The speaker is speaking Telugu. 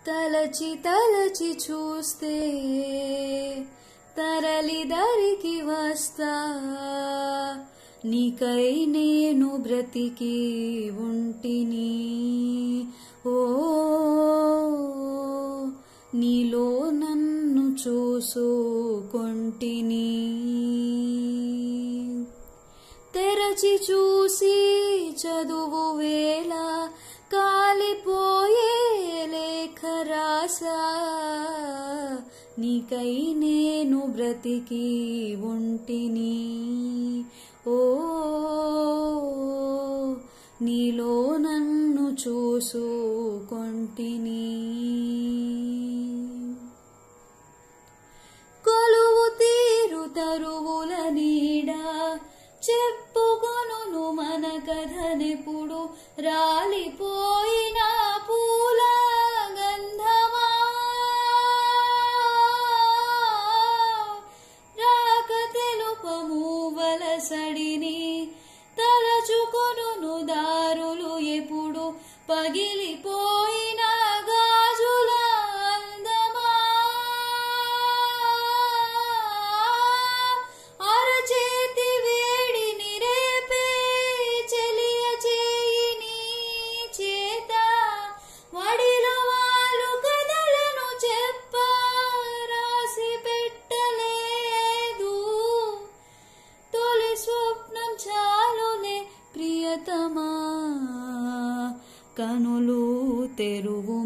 తలచి తలచి చూస్తే తరలి దరికి వస్తా నీకై నేను బ్రతికి ఉంటిని ఓ నీలో నన్ను చూసుకొంటిని తెరచి చూసి చదువు వేళ కాలిపోయే లేఖ రాసా నీకై నేను బ్రతికి ఉంటిని ఓ నీలో నన్ను చూసుకొంటిని కొలువు తీరు తరువుల నీడ చెప్పుకొను మన కథనెప్పుడు రాలిపోయిన పూల గంధమా రాక తెలుపము వలసడిని తలచుకొను దారులు ఎప్పుడు పగిలిపోయిన గాజుల అందమా అరచేతి వేడిని రేపే చెలియ చేయిని చేత వడిలో వాళ్ళు కథలను చెప్ప రాసి పెట్టలేదు తొలి స్వప్నం చాలులే ప్రియతమా కనులు తెరువు